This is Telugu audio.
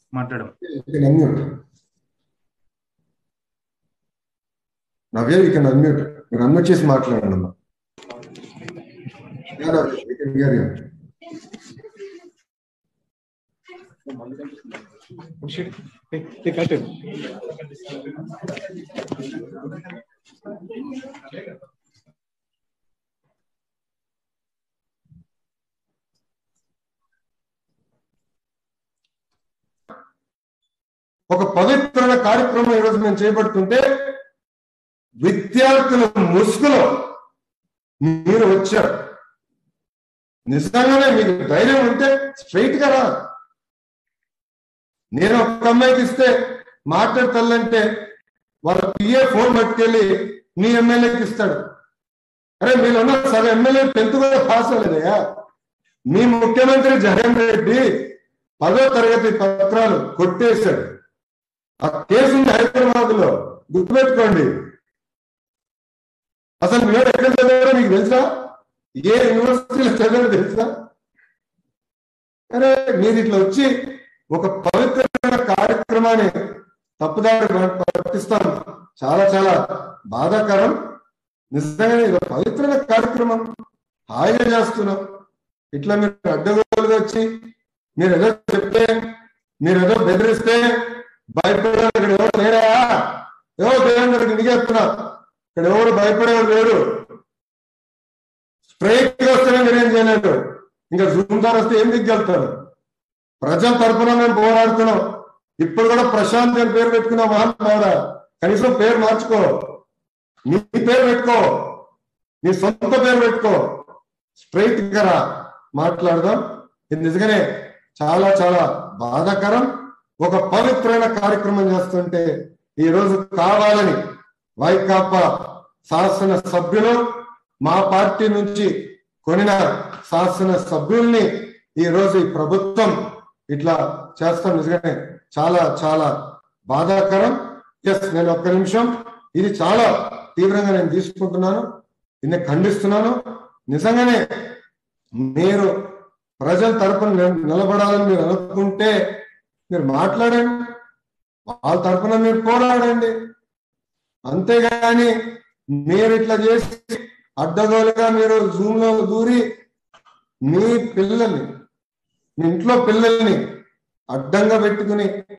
మాట్లాడడం You can unmute. Navya you can unmute మీరు అన్మ్యూట్ చేసి మాట్లాడండి అమ్మా Yeah, Navya, we can hear you. ఒక పవిత్రమైన కార్యక్రమం ఈరోజు మేము చేపడుతుంటే విద్యార్థుల ముసుగులో మీరు వచ్చారు నిజంగానే మీకు ధైర్యం ఉంటే స్ట్రైట్ గా రా నేను ఒక అమ్మాయికి ఇస్తే మాట్లాడతానంటే వాళ్ళ పిఏ ఫోన్ పట్టుకెళ్ళి నీ ఎమ్మెల్యేకి ఇస్తాడు అరే మీరు ఉన్న సగం ఎమ్మెల్యే టెన్త్ కూడా పాస్ అవ్వలేదయ్యా మీ ముఖ్యమంత్రి జగన్ రెడ్డి పదో తరగతి పత్రాలు కొట్టేశాడు ఆ కేసు ఉంది హైదరాబాద్ లో గుర్తుపెట్టుకోండి అసలు మీరు ఎక్కడ చదివారో మీకు తెలుసా ఏ యూనివర్సిటీలో చదివారో తెలుసా అరే మీరు ఇట్లా వచ్చి ఒక పవిత్రమైన కార్యక్రమాన్ని తప్పుదారి పట్టిస్తాం చాలా చాలా బాధాకరం నిజంగానే ఇది ఒక పవిత్రమైన కార్యక్రమం హాయిగా చేస్తున్నాం ఇట్లా మీరు అడ్డగోలుగా వచ్చి మీరు ఏదో చెప్తే మీరు ఏదో బెదిరిస్తే భయపడేవాడు ఇక్కడ ఎవరు లేరా ఎవరు దేవుని దగ్గరికి ఇంటికి చెప్తున్నా ఇక్కడ ఎవరు భయపడేవాడు లేడు స్ట్రైట్ గా వస్తేనే మీరేం చేయలేదు ఇంకా జూమ్ ద్వారా వస్తే ఏం దిగ్గలుగుతారు ప్రజల తరఫున మేము పోరాడుతున్నాం ఇప్పుడు కూడా ప్రశాంత్ అని పేరు పెట్టుకున్నాం మహానుభావుడా కనీసం పేరు మార్చుకో నీ పేరు పెట్టుకో నీ సొంత పేరు పెట్టుకో స్ట్రైట్ గా రా మాట్లాడదాం ఇది నిజంగానే చాలా చాలా బాధాకరం ఒక పవిత్రమైన కార్యక్రమం చేస్తుంటే ఈ రోజు కావాలని వైకాపా శాసన సభ్యులు మా పార్టీ నుంచి కొనిన శాసన సభ్యుల్ని ఈ రోజు ఈ ప్రభుత్వం ఇట్లా చేస్తాం నిజంగానే చాలా చాలా బాధాకరం ఎస్ నేను ఒక్క నిమిషం ఇది చాలా తీవ్రంగా నేను తీసుకుంటున్నాను దీన్ని ఖండిస్తున్నాను నిజంగానే మీరు ప్రజల తరపున నిల- నిలబడాలని మీరు అనుకుంటే మీరు మాట్లాడండి వాళ్ళ తరపున మీరు పోరాడండి అంతేగాని మీరు ఇట్లా చేసి అడ్డగోలుగా మీరు జూమ్ లో దూరి మీ పిల్లల్ని మీ ఇంట్లో పిల్లల్ని అడ్డంగా పెట్టుకుని